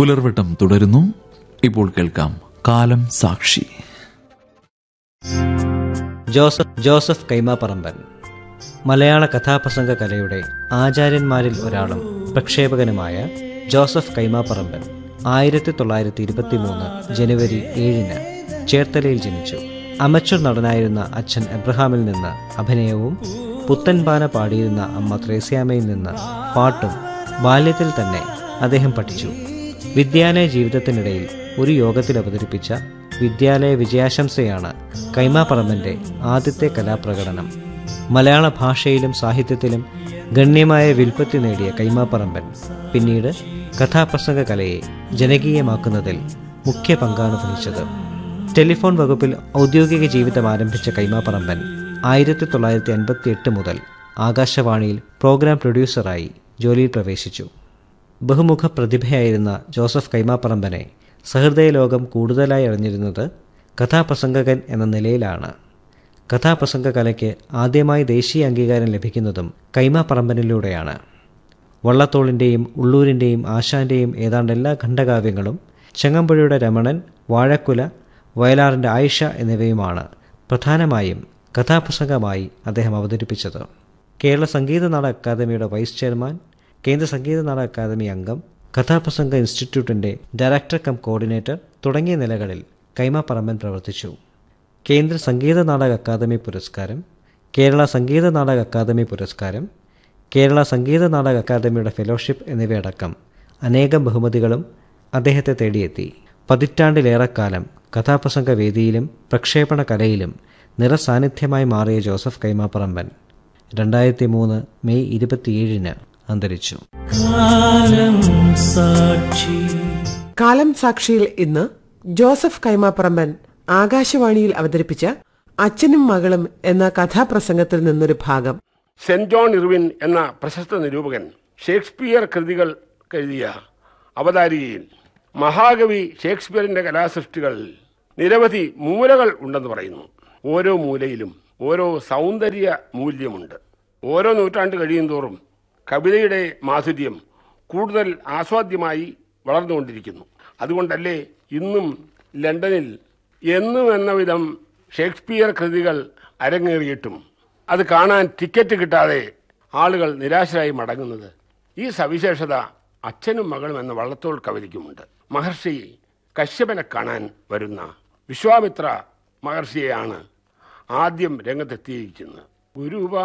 പുലർവട്ടം തുടരുന്നു ഇപ്പോൾ കേൾക്കാം കാലം സാക്ഷി ജോസഫ് ജോസഫ് കൈമാപ്പറമ്പൻ മലയാള കഥാപ്രസംഗ കലയുടെ ആചാര്യന്മാരിൽ ഒരാളും പ്രക്ഷേപകനുമായ ജോസഫ് കൈമാപ്പറമ്പൻ ആയിരത്തി തൊള്ളായിരത്തി ഇരുപത്തി മൂന്ന് ജനുവരി ഏഴിന് ചേർത്തലയിൽ ജനിച്ചു അമച്ചർ നടനായിരുന്ന അച്ഛൻ എബ്രഹാമിൽ നിന്ന് അഭിനയവും പുത്തൻപാന പാടിയിരുന്ന അമ്മ ത്രേസ്യാമയിൽ നിന്ന് പാട്ടും ബാല്യത്തിൽ തന്നെ അദ്ദേഹം പഠിച്ചു വിദ്യാലയ ജീവിതത്തിനിടയിൽ ഒരു യോഗത്തിൽ അവതരിപ്പിച്ച വിദ്യാലയ വിജയാശംസയാണ് കൈമാപ്പറമ്പന്റെ ആദ്യത്തെ കലാപ്രകടനം മലയാള ഭാഷയിലും സാഹിത്യത്തിലും ഗണ്യമായ വിൽപ്പത്തി നേടിയ കൈമാപ്പറമ്പൻ പിന്നീട് കഥാപ്രസംഗ കലയെ ജനകീയമാക്കുന്നതിൽ മുഖ്യ പങ്കാണ് വഹിച്ചത് ടെലിഫോൺ വകുപ്പിൽ ഔദ്യോഗിക ജീവിതം ആരംഭിച്ച കൈമാപ്പറമ്പൻ ആയിരത്തി തൊള്ളായിരത്തി അൻപത്തി എട്ട് മുതൽ ആകാശവാണിയിൽ പ്രോഗ്രാം പ്രൊഡ്യൂസറായി ജോലിയിൽ പ്രവേശിച്ചു ബഹുമുഖ പ്രതിഭയായിരുന്ന ജോസഫ് കൈമാപ്പറമ്പനെ സഹൃദയ ലോകം കൂടുതലായി അറിഞ്ഞിരുന്നത് കഥാപ്രസംഗകൻ എന്ന നിലയിലാണ് കഥാപ്രസംഗ കലയ്ക്ക് ആദ്യമായി ദേശീയ അംഗീകാരം ലഭിക്കുന്നതും കൈമാപ്പറമ്പനിലൂടെയാണ് വള്ളത്തോളിൻ്റെയും ഉള്ളൂരിൻ്റെയും ആശാന്റെയും ഏതാണ്ട് എല്ലാ ഖണ്ഡകാവ്യങ്ങളും ചെങ്ങമ്പുഴയുടെ രമണൻ വാഴക്കുല വയലാറിൻ്റെ ആയിഷ എന്നിവയുമാണ് പ്രധാനമായും കഥാപ്രസംഗമായി അദ്ദേഹം അവതരിപ്പിച്ചത് കേരള സംഗീത നാടക അക്കാദമിയുടെ വൈസ് ചെയർമാൻ കേന്ദ്ര സംഗീത നാടക അക്കാദമി അംഗം കഥാപ്രസംഗ ഇൻസ്റ്റിറ്റ്യൂട്ടിൻ്റെ ഡയറക്ടർ കം കോർഡിനേറ്റർ തുടങ്ങിയ നിലകളിൽ കൈമാപ്പറമ്പൻ പ്രവർത്തിച്ചു കേന്ദ്ര സംഗീത നാടക അക്കാദമി പുരസ്കാരം കേരള സംഗീത നാടക അക്കാദമി പുരസ്കാരം കേരള സംഗീത നാടക അക്കാദമിയുടെ ഫെലോഷിപ്പ് എന്നിവയടക്കം അനേകം ബഹുമതികളും അദ്ദേഹത്തെ തേടിയെത്തി പതിറ്റാണ്ടിലേറെക്കാലം കഥാപ്രസംഗ വേദിയിലും പ്രക്ഷേപണ കലയിലും നിറസാന്നിധ്യമായി മാറിയ ജോസഫ് കൈമാപ്പറമ്പൻ രണ്ടായിരത്തി മൂന്ന് മെയ് ഇരുപത്തിയേഴിന് അന്തരിച്ചു കാലം സാക്ഷിയിൽ ഇന്ന് ജോസഫ് കൈമാപ്പറമ്പൻ ആകാശവാണിയിൽ അവതരിപ്പിച്ച അച്ഛനും മകളും എന്ന കഥാപ്രസംഗത്തിൽ നിന്നൊരു ഭാഗം സെന്റ് ജോൺ ഇർവിൻ എന്ന പ്രശസ്ത നിരൂപകൻ ഷേക്സ്പിയർ കൃതികൾ എഴുതിയ അവതാരികയിൽ മഹാകവി ഷേക്സ്പിയറിന്റെ കലാസൃഷ്ടികളിൽ നിരവധി മൂലകൾ ഉണ്ടെന്ന് പറയുന്നു ഓരോ മൂലയിലും ഓരോ സൗന്ദര്യ മൂല്യമുണ്ട് ഓരോ നൂറ്റാണ്ട് കഴിയും തോറും കവിതയുടെ മാധുര്യം കൂടുതൽ ആസ്വാദ്യമായി വളർന്നുകൊണ്ടിരിക്കുന്നു അതുകൊണ്ടല്ലേ ഇന്നും ലണ്ടനിൽ എന്നും എന്ന വിധം ഷേക്സ്പിയർ കൃതികൾ അരങ്ങേറിയിട്ടും അത് കാണാൻ ടിക്കറ്റ് കിട്ടാതെ ആളുകൾ നിരാശരായി മടങ്ങുന്നത് ഈ സവിശേഷത അച്ഛനും മകളും എന്ന വള്ളത്തോൾ കവിതയ്ക്കുമുണ്ട് മഹർഷി കശ്യപനെ കാണാൻ വരുന്ന വിശ്വാമിത്ര മഹർഷിയെയാണ് ആദ്യം രംഗത്തെത്തിയിരിക്കുന്നത് ഗുരുവാ